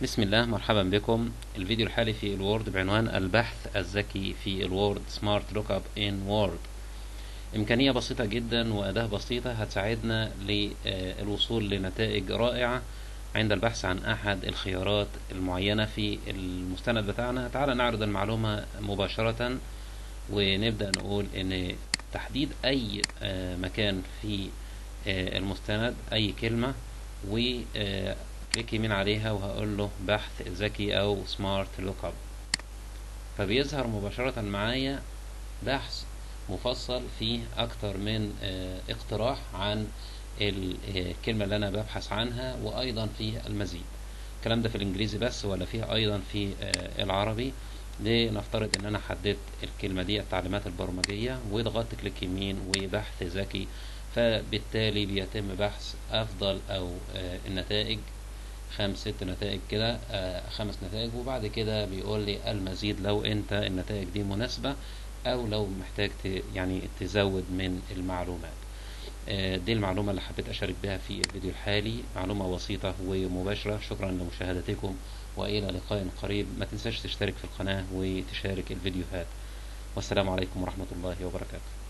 بسم الله مرحبا بكم الفيديو الحالي في الوورد بعنوان البحث الذكي في الوورد سمارت لوك اب ان وورد إمكانية بسيطة جدا وأداة بسيطة هتساعدنا للوصول لنتائج رائعة عند البحث عن أحد الخيارات المعينة في المستند بتاعنا تعال نعرض المعلومة مباشرة ونبدأ نقول إن تحديد أي مكان في المستند أي كلمة و كليك يمين عليها وهقول له بحث ذكي او سمارت لوك اب فبيظهر مباشرة معايا بحث مفصل فيه اكتر من اقتراح عن الكلمة اللي انا ببحث عنها وايضا فيه المزيد الكلام ده في الانجليزي بس ولا فيه ايضا في العربي لنفترض ان انا حددت الكلمة دي التعليمات البرمجية وضغطت كليك يمين وبحث ذكي فبالتالي بيتم بحث افضل او النتائج خمس ست نتائج كده آه خمس نتائج وبعد كده بيقول لي المزيد لو انت النتائج دي مناسبة او لو محتاج يعني تزود من المعلومات آه دي المعلومة اللي حبيت اشارك بها في الفيديو الحالي معلومة بسيطة ومباشرة شكرا لمشاهدتكم والى لقاء قريب ما تنساش تشترك في القناة وتشارك الفيديوهات والسلام عليكم ورحمة الله وبركاته